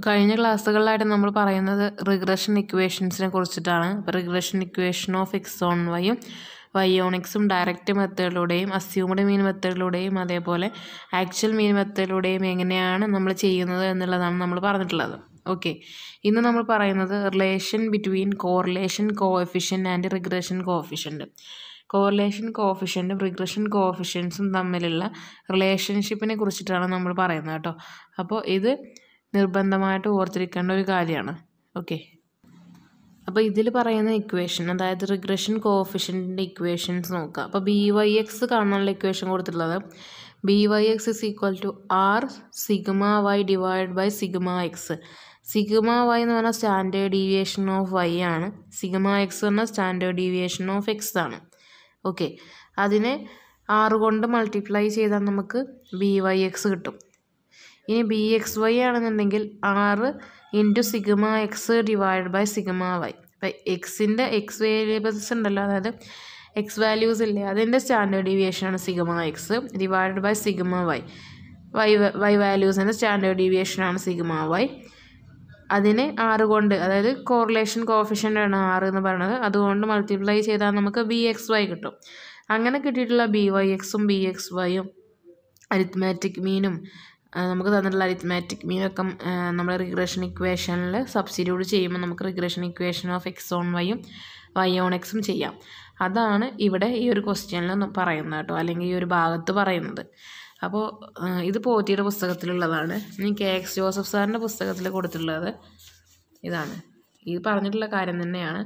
കഴിഞ്ഞ ക്ലാസ്സുകളിലായിട്ട് നമ്മൾ പറയുന്നത് റിഗ്രഷൻ ഇക്വേഷൻസിനെ കുറിച്ചിട്ടാണ് അപ്പോൾ regression equation of X on വൈയും വൈ ഓൺ എക്സും ഡയറക്റ്റ് മെത്തേഡിലൂടെയും അസ്യൂംഡ് മീൻ മെത്തേഡിലൂടെയും അതേപോലെ ആക്ച്വൽ മീൻ മെത്തേഡിലൂടെയും എങ്ങനെയാണ് നമ്മൾ ചെയ്യുന്നത് എന്നുള്ളതാണ് നമ്മൾ പറഞ്ഞിട്ടുള്ളത് ഓക്കെ ഇന്ന് നമ്മൾ പറയുന്നത് relation between correlation coefficient and regression coefficient correlation കോഫിഷ്യൻറ്റും റിഗ്രഷൻ കോഫിഷ്യൻസും തമ്മിലുള്ള റിലേഷൻഷിപ്പിനെ കുറിച്ചിട്ടാണ് നമ്മൾ പറയുന്നത് കേട്ടോ അപ്പോൾ ഇത് നിർബന്ധമായിട്ട് ഓർത്തിരിക്കേണ്ട ഒരു കാര്യമാണ് ഓക്കെ അപ്പോൾ ഇതിൽ പറയുന്ന ഇക്വേഷൻ അതായത് റിഗ്രഷൻ കോഫിഷ്യൻറ്റിൻ്റെ ഇക്വേഷൻസ് നോക്കുക അപ്പോൾ ബി വൈ എക്സ് കാണാനുള്ള ഇക്വേഷൻ കൊടുത്തിട്ടുള്ളത് B Y X is equal to R sigma Y divide by sigma X sigma Y എന്ന് പറഞ്ഞാൽ സ്റ്റാൻഡേർഡ് ഡീവിയേഷൻ ഓഫ് വൈ ആണ് സിഗ്മ എക്സ് പറഞ്ഞാൽ സ്റ്റാൻഡേർഡ് ഡീവിയേഷൻ ഓഫ് എക്സ് ആണ് okay അതിനെ ആറ് കൊണ്ട് multiply ചെയ്താൽ നമുക്ക് ബി വൈ എക്സ് കിട്ടും ഇനി ബി എക്സ് വൈ ആണെന്നുണ്ടെങ്കിൽ R into sigma X divide by sigma Y അപ്പം എക്സിൻ്റെ എക്സ് വേരിയബിൾസ് ഉണ്ടല്ലോ അതായത് എക്സ് വാല്യൂസ് ഇല്ലേ അതിൻ്റെ സ്റ്റാൻഡേർഡ് ഡീവിയേഷനാണ് sigma X divide by sigma Y Y Y വാല്യൂസിൻ്റെ സ്റ്റാൻഡേർഡ് ഡീവിയേഷനാണ് സിഗ്മ വൈ അതിനെ ആറ് കൊണ്ട് അതായത് കോറിലേഷൻ കോഫിഷ്യൻ്റ് ആണ് ആറ് എന്ന് പറയുന്നത് അതുകൊണ്ട് മൾട്ടിപ്ലൈ ചെയ്താൽ നമുക്ക് ബി എക്സ് വൈ കിട്ടും അങ്ങനെ കിട്ടിയിട്ടുള്ള ബി വൈ എക്സും ബി എക്സ് വൈയും അരിത്മാറ്റിക് മീനും നമുക്ക് തന്നിട്ടുള്ള അരിത്മാറ്റിക് മീനൊക്കെ നമ്മൾ റിഗ്രഷൻ ഇക്വേഷനിൽ സബ്സ്റ്റിറ്റ്യൂട്ട് ചെയ്യുമ്പോൾ നമുക്ക് regression equation of X on വൈയും വൈ ഓൺ എക്സും ചെയ്യാം അതാണ് ഇവിടെ ഈ ഒരു ക്വസ്റ്റ്യനിൽ പറയുന്നത് കേട്ടോ അല്ലെങ്കിൽ ഈ ഒരു ഭാഗത്ത് പറയുന്നത് അപ്പോൾ ഇത് പോറ്റിയുടെ പുസ്തകത്തിലുള്ളതാണ് ഇനി കെ എക്സ് ജോസഫ് സാറിൻ്റെ പുസ്തകത്തിൽ കൊടുത്തിട്ടുള്ളത് ഇതാണ് ഇത് പറഞ്ഞിട്ടുള്ള കാര്യം തന്നെയാണ്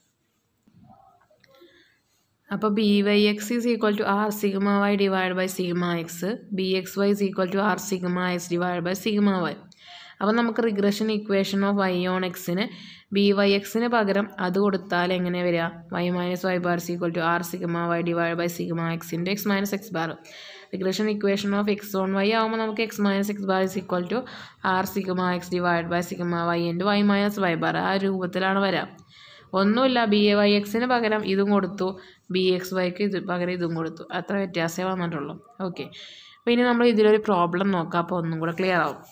അപ്പോൾ B Y X is equal to R sigma Y divide by sigma X B X Y is equal to R sigma X divide by sigma Y അപ്പോൾ നമുക്ക് regression equation of Y on എക്സിന് B Y എക്സിന് പകരം അത് കൊടുത്താൽ എങ്ങനെ വരിക Y minus Y bar equal to R sigma Y divide by sigma X into X minus X bar regression equation of X on Y ആകുമ്പോൾ നമുക്ക് X minus X bar is equal to R sigma X divide by sigma Y into Y minus Y bar ആ രൂപത്തിലാണ് വരിക ഒന്നുമില്ല B A Y എക്സിന് പകരം ഇതും കൊടുത്തു ബി എക്സ് വൈക്ക് ഇത് പകരം ഇതും കൊടുത്തു അത്ര വ്യത്യാസമേ വന്നിട്ടുള്ളൂ ഓക്കെ അപ്പോൾ ഇനി നമ്മൾ ഇതിലൊരു പ്രോബ്ലം നോക്കാം അപ്പോൾ ഒന്നും കൂടെ ക്ലിയർ ആവും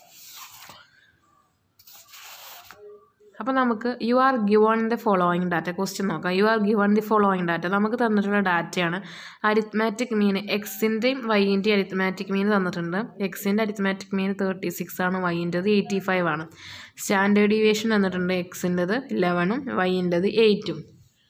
അപ്പോൾ നമുക്ക് you are given the following data question നോക്കാം you are given the following data നമുക്ക് തന്നിട്ടുള്ള ഡാറ്റയാണ് അരിത്മാറ്റിക് മീൻ എക്സിൻ്റെയും വൈൻ്റെയും അരിത്മാറ്റിക് മീൻ തന്നിട്ടുണ്ട് എക്സിൻ്റെ അരിത്മാറ്റിക് മീൻ തേർട്ടി സിക്സ് ആണ് വൈൻ്റെത് എയ്റ്റി ഫൈവ് ആണ് സ്റ്റാൻഡേർഡ് ഡീവിയേഷൻ തന്നിട്ടുണ്ട് എക്സിൻ്റെത് ഇലവനും വൈൻ്റെത് എയ്റ്റും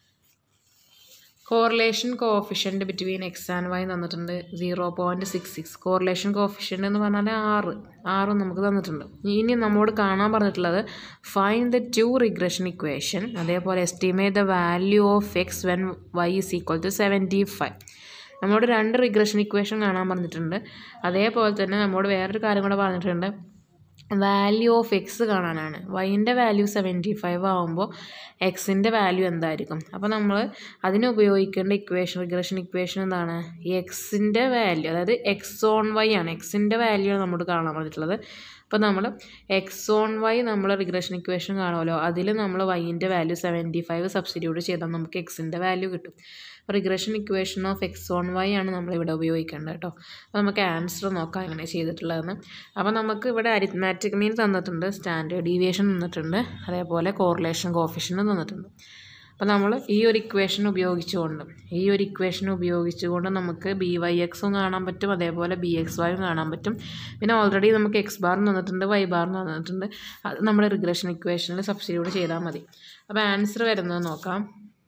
correlation coefficient between X and Y തന്നിട്ടുണ്ട് zero point six six correlation coefficient എന്ന് പറഞ്ഞാൽ ആറ് ആറ് നമുക്ക് തന്നിട്ടുണ്ട് ഇനി നമ്മോട് കാണാൻ പറഞ്ഞിട്ടുള്ളത് find the two regression equation അതേപോലെ estimate the value of X when Y is equal to seventy five നമ്മോട് രണ്ട് റിഗ്രഷൻ ഇക്വേഷൻ കാണാൻ പറഞ്ഞിട്ടുണ്ട് അതേപോലെ തന്നെ നമ്മോട് വേറൊരു കാര്യം കൂടെ പറഞ്ഞിട്ടുണ്ട് വാല്യൂ ഓഫ് എക്സ് കാണാനാണ് വൈൻ്റെ വാല്യൂ സെവൻറ്റി ഫൈവ് ആകുമ്പോൾ എക്സിൻ്റെ വാല്യൂ എന്തായിരിക്കും അപ്പോൾ നമ്മൾ അതിന് ഉപയോഗിക്കേണ്ട ഇക്വേഷൻ റിഗ്രഷൻ ഇക്വേഷൻ എന്താണ് എക്സിൻ്റെ വാല്യൂ അതായത് എക്സ് ഓൺ വൈ ആണ് എക്സിൻ്റെ വാല്യൂ ആണ് നമ്മോട് കാണാൻ പറഞ്ഞിട്ടുള്ളത് അപ്പോൾ നമ്മൾ എക്സ് ഓൺ വൈ നമ്മൾ റിഗ്രഷൻ ഇക്വേഷൻ കാണുമല്ലോ അതിൽ നമ്മൾ വൈൻ്റെ വാല്യൂ സെവൻറ്റി ഫൈവ് സബ്സ്റ്റിറ്റ്യൂട്ട് ചെയ്താൽ നമുക്ക് എക്സിൻ്റെ വാല്യൂ കിട്ടും അപ്പോൾ regression equation of X on Y ആണ് നമ്മളിവിടെ ഉപയോഗിക്കേണ്ടത് കേട്ടോ അപ്പോൾ നമുക്ക് ആൻസർ നോക്കാം എങ്ങനെ ചെയ്തിട്ടുള്ളതെന്ന് അപ്പോൾ നമുക്ക് ഇവിടെ അരിത്മാറ്റിക് മീൻ തന്നിട്ടുണ്ട് സ്റ്റാൻഡേർഡ് ഡീവിയേഷൻ തന്നിട്ടുണ്ട് അതേപോലെ കോറിലേഷൻ കോഫിഷ്യനും തന്നിട്ടുണ്ട് അപ്പോൾ നമ്മൾ ഈ ഒരു ഇക്വേഷൻ ഉപയോഗിച്ചുകൊണ്ട് ഈ ഒരു ഇക്വേഷൻ ഉപയോഗിച്ചുകൊണ്ട് നമുക്ക് ബി വൈ എക്സും കാണാൻ പറ്റും അതേപോലെ ബി എക്സ് വൈയും കാണാൻ പറ്റും പിന്നെ ഓൾറെഡി നമുക്ക് എക്സ് ബാർ തന്നിട്ടുണ്ട് വൈ ബാർ തന്നിട്ടുണ്ട് അത് നമ്മുടെ റിഗ്രഷൻ ഇക്വേഷനിൽ സബ്സ്റ്റിറ്റ്യൂട്ട് ചെയ്താൽ മതി അപ്പോൾ ആൻസർ വരുന്നത് നോക്കാം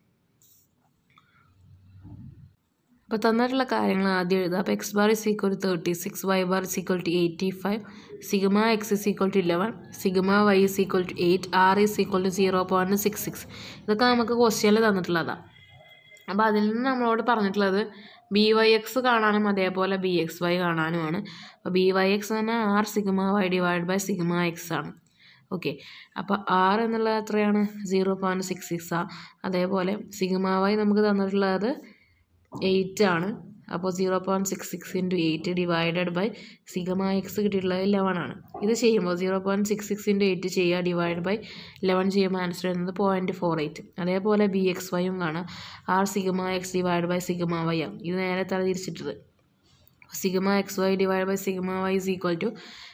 അപ്പോൾ തന്നിട്ടുള്ള കാര്യങ്ങൾ ആദ്യം എഴുതുക അപ്പോൾ X bar is equal to thirty six Y bar is equal to eighty five sigma X is equal to eleven sigma Y is equal to eight R is equal to zero point six six ഇതൊക്കെ നമുക്ക് ക്വസ്റ്റ്യനിൽ തന്നിട്ടുള്ളതാണ് അപ്പോൾ അതിൽ നിന്ന് നമ്മളോട് പറഞ്ഞിട്ടുള്ളത് B Y X കാണാനും അതേപോലെ ബി എക്സ് വൈ കാണാനുമാണ് അപ്പോൾ ബി വൈ എക്സ് തന്നെ R sigma Y divide by sigma X ആണ് ഓക്കെ അപ്പോൾ ആർ എന്നുള്ളത് എത്രയാണ് സീറോ പോയിൻറ്റ് സിക്സ് സിക്സ് ആ അതേപോലെ സിഗ്മ വൈ നമുക്ക് തന്നിട്ടുള്ളത് എയ്റ്റ് ആണ് അപ്പോൾ zero point six six into eight divided by sigma X കിട്ടിയിട്ടുള്ളത് ലെവൻ ആണ് ഇത് ചെയ്യുമ്പോൾ zero point six six into eight ചെയ്യുക ഡിവൈഡ് ബൈ ലെവൻ ചെയ്യുമ്പോൾ ആൻസർ വരുന്നത് പോയിൻറ്റ് ഫോർ എയ്റ്റ് അതേപോലെ ബി എക്സ് വൈയും കാണാം R sigma X divide by sigma Y ആണ് ഇത് നേരെ തല തിരിച്ചിട്ടത് sigma X Y divide by sigma Y is equal to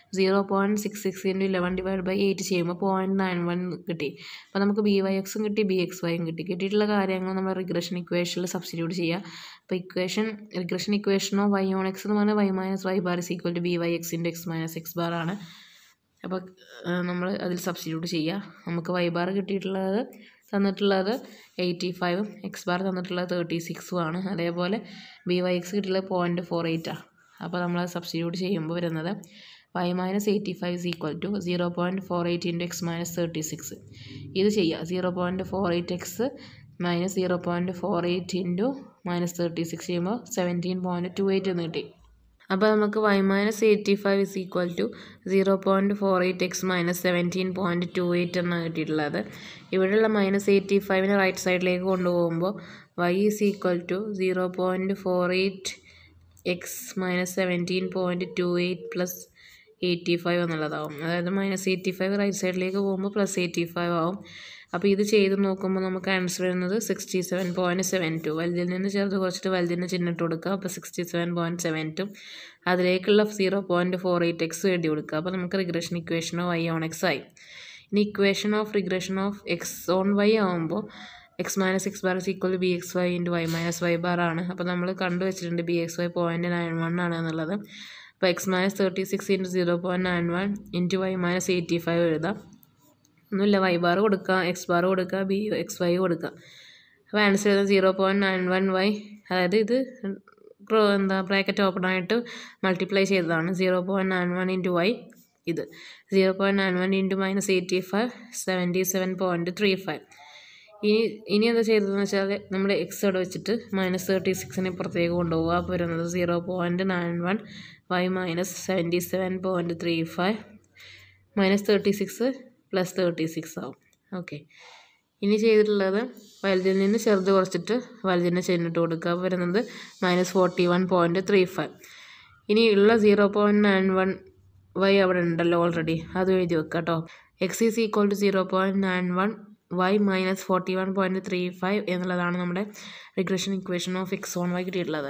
zero point six six into eleven divide by eight ചെയ്യുമ്പോൾ point nine one കിട്ടി അപ്പോൾ നമുക്ക് ബി വൈ എക്സും കിട്ടി ബി എക്സ് വൈയും കിട്ടി കിട്ടിയിട്ടുള്ള കാര്യങ്ങൾ നമ്മൾ റിഗ്രഷൻ ഇക്വേഷനിൽ സബ്സ്റ്റിറ്റ്യൂട്ട് ചെയ്യുക അപ്പോൾ ഇക്വേഷൻ റിഗ്രഷൻ ഇക്വേഷനോ വൈ ഓൺ എക്സ് എന്ന് പറഞ്ഞാൽ Y minus Y bar is equal to B Y X into X minus X bar ആണ് അപ്പോൾ നമ്മൾ അതിൽ സബ്സ്റ്റിറ്റ്യൂട്ട് ചെയ്യുക നമുക്ക് വൈ ബാർ കിട്ടിയിട്ടുള്ളത് തന്നിട്ടുള്ളത് എയ്റ്റി ഫൈവും എക്സ് ബാർ തന്നിട്ടുള്ളത് തേർട്ടി സിക്സും ആണ് അതേപോലെ ബി വൈ എക്സ് കിട്ടിയിട്ടുള്ളത് പോയിൻറ്റ് ഫോർ എയ്റ്റാണ് അപ്പോൾ നമ്മൾ സബ്സ്റ്റിറ്റ്യൂട്ട് ചെയ്യുമ്പോൾ വരുന്നത് Y minus eighty five is equal to zero point four eight into X minus thirty six ഇത് ചെയ്യുക zero point four eight X minus zero point four eight into minus thirty six ചെയ്യുമ്പോൾ seventeen point two eight എന്ന് കിട്ടി അപ്പോൾ നമുക്ക് Y minus eighty five is equal to zero point four eight X minus seventeen point two eight എന്നാണ് കിട്ടിയിട്ടുള്ളത് ഇവിടെയുള്ള minus eighty ഫൈവിന് right സൈഡിലേക്ക് കൊണ്ടുപോകുമ്പോൾ Y is equal to zero point four eight X minus seventeen point two eight plus eighty five എന്നുള്ളതാവും അതായത് minus eighty five right സൈഡിലേക്ക് പോകുമ്പോൾ പ്ലസ് എയ്റ്റി ഫൈവ് ആവും അപ്പോൾ ഇത് ചെയ്ത് നോക്കുമ്പോൾ നമുക്ക് ആൻസർ വരുന്നത് sixty seven point seven two വലുതിൽ നിന്ന് ചെറുത് കുറച്ചിട്ട് വലുതിന് ചിഹ്നിട്ട് കൊടുക്കുക അപ്പോൾ sixty seven point seven two അതിലേക്കുള്ള zero point four eight X എഴുതി കൊടുക്കുക അപ്പോൾ നമുക്ക് റിഗ്രഷൻ ഇക്വേഷനോ വൈ ഓൺ എക്സ് ആയി ഇനി equation of regression of X on Y ആകുമ്പോൾ X minus X bar is equal to B X Y into Y minus Y bar ആണ് അപ്പോൾ നമ്മൾ കണ്ടു വെച്ചിട്ടുണ്ട് B X Y point nine one ആണ് എന്നുള്ളത് അപ്പോൾ X minus thirty six into zero point nine one into Y minus eighty five എഴുതാം ഒന്നുമില്ല വൈ ബാർ കൊടുക്കുക എക്സ് ബാർ കൊടുക്കുക ബി എക്സ് വൈ കൊടുക്കുക അപ്പോൾ ആൻസർ ചെയ്തത് zero point nine one Y അതായത് ഇത് ക്രോ എന്താ ബ്രാക്കറ്റ് ഓപ്പൺ ആയിട്ട് മൾട്ടിപ്ലൈ ചെയ്തതാണ് zero point nine one into Y ഇത് zero point nine one into minus eighty five seventy seven point three five ഇനി ഇനി എന്താ ചെയ്തതെന്ന് വെച്ചാൽ നമ്മുടെ എക്സ് അവിടെ വെച്ചിട്ട് മൈനസ് തേർട്ടി സിക്സിന് പുറത്തേക്ക് കൊണ്ടുപോകുക അപ്പോൾ വരുന്നത് zero point nine one Y minus seventy seven point three five minus thirty six plus thirty six ആവും ഓക്കെ ഇനി ചെയ്തിട്ടുള്ളത് വലുതിൽ നിന്ന് ചെറുത് കുറച്ചിട്ട് വലുതിനെ ചെന്നിട്ട് കൊടുക്കുക അപ്പോൾ വരുന്നത് minus forty one point three five ഇനി ഉള്ള zero point nine one Y അവിടെ ഉണ്ടല്ലോ ഓൾറെഡി അത് എഴുതി വെക്കുക കേട്ടോ X is equal to zero point nine one Y minus forty one point three five എന്നുള്ളതാണ് നമ്മുടെ regression equation of X on Y കിട്ടിയിട്ടുള്ളത്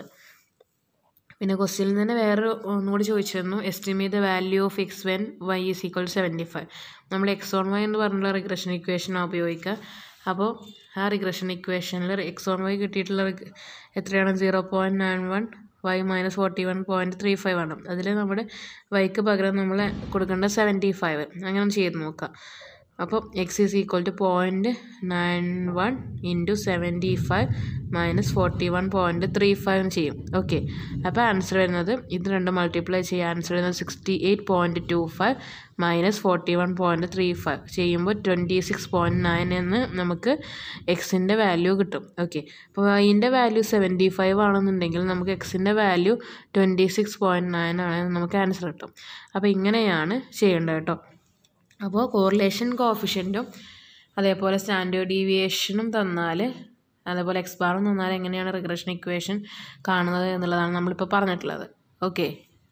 പിന്നെ ക്വസ്റ്റ്യനിൽ തന്നെ വേറെ ഒന്നുകൂടി ചോദിച്ചിരുന്നു estimate the value of X when Y is equal seventy five നമ്മൾ എക്സ് ഓൺ വൈ എന്ന് പറഞ്ഞുള്ള റിഗ്രഷൻ ഇക്വേഷനാണ് ഉപയോഗിക്കുക അപ്പോൾ ആ റിഗ്രഷൻ ഇക്വേഷനിൽ എക്സ് ഓൺ വൈ കിട്ടിയിട്ടുള്ള എത്രയാണ് zero point nine one Y minus forty one point three five ആണ് അതിൽ നമ്മുടെ വൈക്ക് പകരം നമ്മൾ കൊടുക്കേണ്ട സെവൻറ്റി ഫൈവ് അങ്ങനെ ചെയ്ത് നോക്കാം അപ്പോൾ X is equal to point nine one into seventy five minus forty one point three five ചെയ്യും ഓക്കെ അപ്പോൾ ആൻസർ വരുന്നത് ഇത് രണ്ട് മൾട്ടിപ്ലൈ ചെയ്യുക ആൻസർ വരുന്നത് sixty eight point two five minus forty one point three five ചെയ്യുമ്പോൾ twenty six point nine എന്ന് നമുക്ക് എക്സിൻ്റെ വാല്യൂ കിട്ടും ഓക്കെ അപ്പോൾ അതിൻ്റെ വാല്യൂ സെവൻറ്റി ഫൈവ് ആണെന്നുണ്ടെങ്കിൽ നമുക്ക് എക്സിൻ്റെ value twenty six point nine ആണെന്ന് നമുക്ക് ആൻസർ കിട്ടും അപ്പോൾ ഇങ്ങനെയാണ് ചെയ്യേണ്ടത് കേട്ടോ അപ്പോൾ കോറിലേഷൻ കോഫിഷ്യൻറ്റും അതേപോലെ സ്റ്റാൻഡേർഡ് ഡീവിയേഷനും തന്നാൽ അതേപോലെ എക്സ് ബാറും തന്നാൽ എങ്ങനെയാണ് റിഗ്രഷൻ ഇക്വേഷൻ കാണുന്നത് എന്നുള്ളതാണ് നമ്മളിപ്പോൾ പറഞ്ഞിട്ടുള്ളത് ഓക്കെ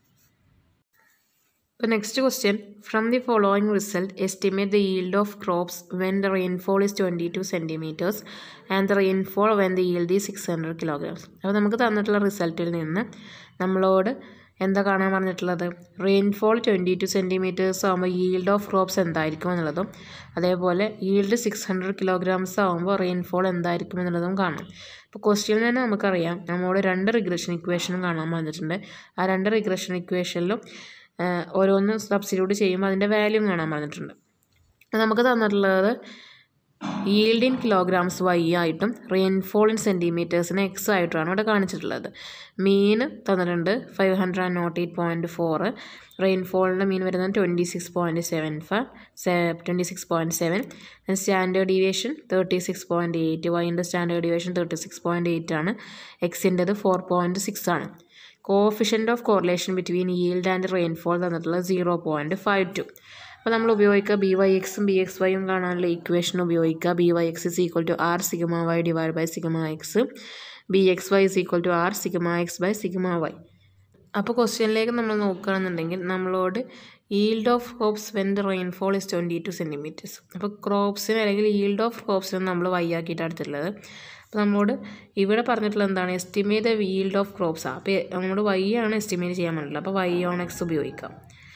ഇപ്പോൾ next question from the following result estimate the yield of crops when the rainfall is twenty two centimetres and the rainfall when the yield is six hundred kilograms അപ്പോൾ നമുക്ക് തന്നിട്ടുള്ള റിസൾട്ടിൽ നിന്ന് നമ്മളോട് എന്താ കാണാൻ പറഞ്ഞിട്ടുള്ളത് റെയിൻഫോൾ ട്വൻറ്റി ടു സെൻറ്റിമീറ്റേഴ്സ് ആകുമ്പോൾ yield ഓഫ് ക്രോപ്സ് എന്തായിരിക്കും എന്നുള്ളതും അതേപോലെ yield സിക്സ് ഹൺഡ്രഡ് കിലോഗ്രാംസ് ആകുമ്പോൾ റെയിൻഫോൾ എന്തായിരിക്കും എന്നുള്ളതും കാണാം അപ്പോൾ ക്വസ്റ്റ്യനിൽ തന്നെ നമുക്കറിയാം നമ്മോട് രണ്ട് റിഗ്രഷൻ ഇക്വേഷനും കാണാൻ പറഞ്ഞിട്ടുണ്ട് ആ രണ്ട് റിഗ്രഷൻ ഇക്വേഷനിലും ഓരോന്ന് സബ്സ്റ്റിറ്റ്യൂട്ട് ചെയ്യുമ്പോൾ അതിൻ്റെ വാല്യൂ കാണാൻ പറഞ്ഞിട്ടുണ്ട് നമുക്ക് തന്നിട്ടുള്ളത് yield ഇൻ കിലോഗ്രാംസ് വൈ ആയിട്ടും റെയിൻഫോൾ ഇൻ സെൻറ്റിമീറ്റേഴ്സിന് എക്സ് ആയിട്ടുമാണ് ഇവിടെ കാണിച്ചിട്ടുള്ളത് മീൻ തന്നിട്ടുണ്ട് five hundred and nought eight point four റെയിൻഫോളിൻ്റെ മീൻ വരുന്നത് twenty six point seven five twenty six point seven standard deviation thirty six point eight വൈൻ്റെ standard deviation thirty six point eight ആണ് എക്സിൻ്റെത് four point six ആണ് coefficient of correlation between yield and rainfall തന്നിട്ടുള്ളത് zero point five two അപ്പോൾ നമ്മൾ ഉപയോഗിക്കുക B Y എക്സും B X വൈയും കാണാനുള്ള ഇക്വേഷൻ ഉപയോഗിക്കുക B Y X is equal to R sigma Y divide by sigma X B X Y is equal to R sigma X by sigma Y അപ്പോൾ ക്വസ്റ്റ്യനിലേക്ക് നമ്മൾ നോക്കുകയാണെന്നുണ്ടെങ്കിൽ നമ്മളോട് yield of crops when the rainfall is twenty two centimetres അപ്പോൾ ക്രോപ്സിന് അല്ലെങ്കിൽ yield of ക്രോപ്സിന് നമ്മൾ Y ആക്കിയിട്ടാണ് എടുത്തിട്ടുള്ളത് അപ്പോൾ നമ്മളോട് ഇവിടെ പറഞ്ഞിട്ടുള്ളത് എന്താണ് estimate the yield of crops അപ്പോൾ നമ്മളോട് വൈ ആണ് എസ്റ്റിമേറ്റ് ചെയ്യാൻ പറ്റില്ല അപ്പോൾ വൈ ഓൺ എക്സ് ഉപയോഗിക്കാം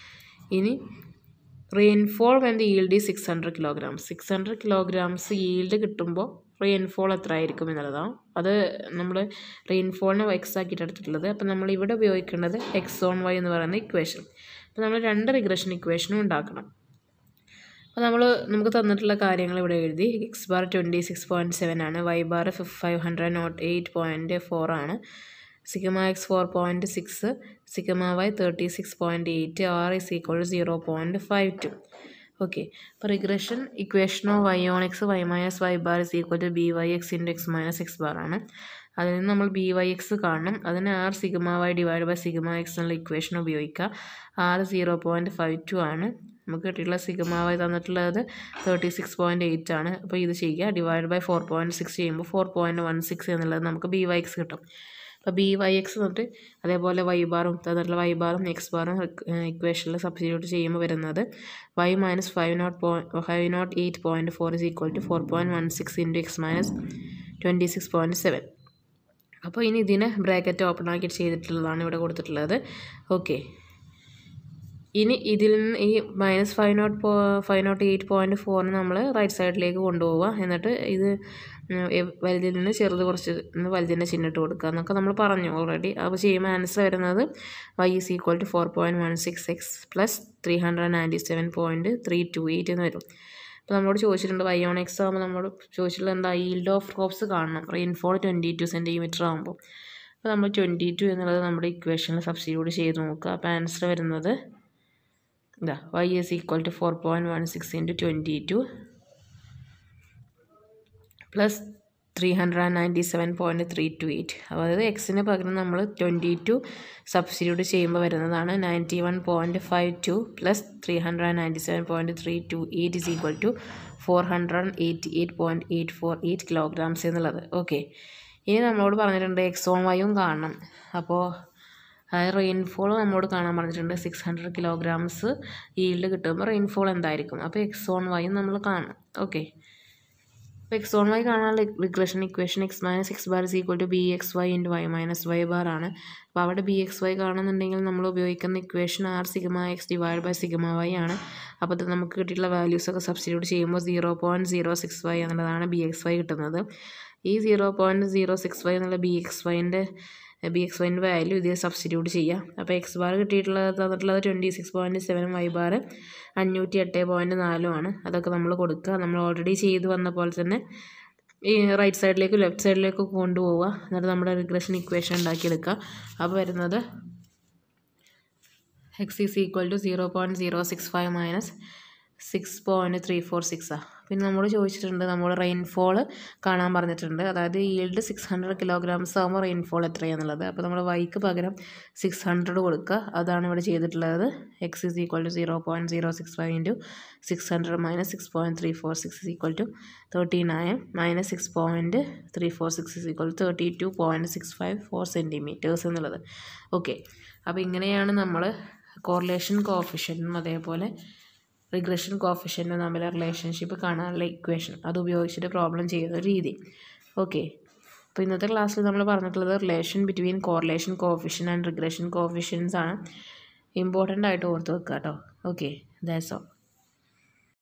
ഇനി rainfall when the yield is six hundred kilograms six hundred kilograms yield കിട്ടുമ്പോൾ റെയിൻഫോൾ എത്ര ആയിരിക്കും എന്നുള്ളതാണ് അത് നമ്മൾ റെയിൻഫോളിനെ എക്സ് ആക്കിയിട്ട് എടുത്തിട്ടുള്ളത് അപ്പോൾ നമ്മൾ ഇവിടെ ഉപയോഗിക്കേണ്ടത് എക്സ് ഓൺ വൈ എന്ന് പറയുന്ന ഇക്വേഷൻ അപ്പോൾ നമ്മൾ രണ്ട് റിഗ്രഷൻ ഇക്വേഷനും ഉണ്ടാക്കണം അപ്പോൾ നമ്മൾ നമുക്ക് തന്നിട്ടുള്ള കാര്യങ്ങൾ ഇവിടെ എഴുതി X bar twenty six point seven ആണ് Y bar five hundred nought eight point four ആണ് sigma X four point six sigma Y thirty six point eight R is equal zero point five two okay അപ്പോൾ regression equation of Y on X Y minus Y bar is equal to B Y X into X minus X bar ആണ് അതിൽ നിന്ന് നമ്മൾ B Y X കാണണം അതിന് R sigma Y divide by sigma X എന്നുള്ള equation ഉപയോഗിക്കുക R zero point five two ആണ് നമുക്ക് കിട്ടിയിട്ടുള്ള സിഗമ വൈ തന്നിട്ടുള്ളത് തേർട്ടി സിക്സ് പോയിൻറ്റ് എയ്റ്റ് ആണ് അപ്പോൾ ഇത് ചെയ്യുക divide by four point six ചെയ്യുമ്പോൾ ഫോർ പോയിൻറ്റ് വൺ സിക്സ് എന്നുള്ളത് നമുക്ക് ബി വൈ എക്സ് കിട്ടും അപ്പോൾ ബി വൈ എക്സ് എന്നിട്ട് അതേപോലെ വൈ ബാറും തന്നിട്ടുള്ള വൈ ബാറും എക്സ് ബാറും ഇക്വേഷനിൽ സബ്സ്റ്റിറ്റ്യൂട്ട് ചെയ്യുമ്പോൾ വരുന്നത് Y minus five nought point five nought eight point four is equal to four point one six into X minus twenty six point seven അപ്പോൾ ഇനി ഇതിനെ bracket open ആക്കിയിട്ട് ചെയ്തിട്ടുള്ളതാണ് ഇവിടെ കൊടുത്തിട്ടുള്ളത് ഓക്കെ ഇനി ഇതിൽ നിന്ന് ഈ മൈനസ് ഫൈവ് നോട്ട് പോ ഫൈവ് നോട്ട് എയ്റ്റ് പോയിൻറ്റ് ഫോറിന് നമ്മൾ റൈറ്റ് സൈഡിലേക്ക് കൊണ്ടുപോവുക എന്നിട്ട് ഇത് വലുതിൽ നിന്ന് ചെറുത് കുറച്ച് വലുതിൻ്റെ ചിഹ്നിട്ട് കൊടുക്കുക എന്നൊക്കെ നമ്മൾ പറഞ്ഞു ഓൾറെഡി അപ്പോൾ ചെയ്യുമ്പോൾ ആൻസർ വരുന്നത് Y is equal to four point one six X plus three hundred ninety seven point three two eight എന്ന് വരും അപ്പോൾ നമ്മളോട് ചോദിച്ചിട്ടുണ്ട് വൈ ഓൺ എക്സ് ആകുമ്പോൾ നമ്മളോട് ചോദിച്ചിട്ടുള്ളത് എന്താ ഈൽഡ് ഓഫ് ക്രോപ്സ് കാണണം റെയിൻഫോൾ ട്വൻറ്റി ടു സെൻറ്റിമീറ്റർ ആകുമ്പോൾ അപ്പോൾ നമ്മൾ ട്വൻറ്റി ടു എന്നുള്ളത് നമ്മുടെ ഇക്വേഷനിൽ സബ്സ്റ്റിറ്റ്യൂട്ട് ചെയ്ത് നോക്കുക അപ്പോൾ ആൻസർ വരുന്നത് ഇതാ Y is equal to four point one six into twenty two plus three hundred and ninety seven point three two eight അതായത് എക്സിന് പകരം നമ്മൾ ട്വൻറ്റി ടു സബ്സ്റ്റിറ്റ്യൂട്ട് ചെയ്യുമ്പോൾ വരുന്നതാണ് ninety one point five two plus three hundred and ninety seven point three two eight is equal to four hundred eighty eight point eight four eight kilograms എന്നുള്ളത് okay ഇനി നമ്മളോട് പറഞ്ഞിട്ടുണ്ട് Exxon വൈയും കാണണം അപ്പോൾ അതായത് rainfall നമ്മളോട് കാണാൻ പറഞ്ഞിട്ടുണ്ട് സിക്സ് ഹൺഡ്രഡ് കിലോഗ്രാംസ് ഈൽഡ് കിട്ടുമ്പോൾ റെയിൻഫോൾ എന്തായിരിക്കും അപ്പോൾ എക്സോൺ വൈയും നമ്മൾ കാണണം ഓക്കെ അപ്പോൾ എക്സ് ഓൺ വൈ കാണാനുള്ള regression equation x minus X bar is equal to B X Y into Y minus Y bar ആണ് അപ്പോൾ അവിടെ ബി എക്സ് വൈ കാണുന്നുണ്ടെങ്കിൽ നമ്മൾ ഉപയോഗിക്കുന്ന equation r sigma X divide by sigma Y ആണ് അപ്പോൾ ഇത് നമുക്ക് കിട്ടിയിട്ടുള്ള വാല്യൂസൊക്കെ സബ്സ്റ്റിറ്റ്യൂട്ട് ചെയ്യുമ്പോൾ zero point zero six y എന്നുള്ളതാണ് ബി എക്സ് വൈ കിട്ടുന്നത് ഈ zero point zero six y എന്നുള്ള ബി എക്സ് വൈൻ്റെ ബി എക്സ് വൈൻ്റെ വാല്യൂ ഇതിൽ സബ്സ്റ്റിറ്റ്യൂട്ട് ചെയ്യുക അപ്പോൾ എക്സ് ബാർ കിട്ടിയിട്ടുള്ളത് തന്നിട്ടുള്ളത് ട്വൻറ്റി സിക്സ് പോയിൻറ്റ് സെവനും വൈ ബാർ അഞ്ഞൂറ്റി എട്ട് പോയിൻറ്റ് നാലും ആണ് അതൊക്കെ നമ്മൾ കൊടുക്കുക നമ്മൾ ഓൾറെഡി ചെയ്ത് വന്ന പോലെ തന്നെ ഈ റൈറ്റ് സൈഡിലേക്ക് ലെഫ്റ്റ് സൈഡിലേക്ക് കൊണ്ടുപോവുക എന്നിട്ട് നമ്മുടെ റിഗ്രഷൻ ഇക്വേഷൻ ഉണ്ടാക്കിയെടുക്കുക അപ്പോൾ വരുന്നത് x is equal to zero point zero six five minus six point three four സിക്സാണ് പിന്നെ നമ്മൾ ചോദിച്ചിട്ടുണ്ട് നമ്മൾ റെയിൻഫോൾ കാണാൻ പറഞ്ഞിട്ടുണ്ട് അതായത് ഈൽഡ് സിക്സ് ഹൺഡ്രഡ് കിലോഗ്രാംസ് ആകുമ്പോൾ റെയിൻഫോൾ എത്രയാണെന്നുള്ളത് അപ്പോൾ നമ്മൾ വൈക്ക് പകരം സിക്സ് ഹൺഡ്രഡ് കൊടുക്കുക അതാണ് ഇവിടെ ചെയ്തിട്ടുള്ളത് x is equal to zero point zero six five into six hundred minus six point three four six is equal to thirty nine minus six point three four six is equal to thirty two point six five four centimetres എന്നുള്ളത് okay അപ്പോൾ ഇങ്ങനെയാണ് നമ്മൾ correlation കോഫിഷ്യനും അതേപോലെ regression കോഫിഷ്യനും തമ്മിലെ relationship കാണാനുള്ള equation അത് ഉപയോഗിച്ചിട്ട് problem ചെയ്യുന്ന രീതി ഓക്കെ അപ്പോൾ ഇന്നത്തെ ക്ലാസ്സിൽ നമ്മൾ പറഞ്ഞിട്ടുള്ളത് relation between correlation coefficient and regression coefficients ആണ് ഇമ്പോർട്ടൻ്റ് ആയിട്ട് ഓർത്ത് വെക്കുക കേട്ടോ ഓക്കെ ദാറ്റ്സ് ഓൾ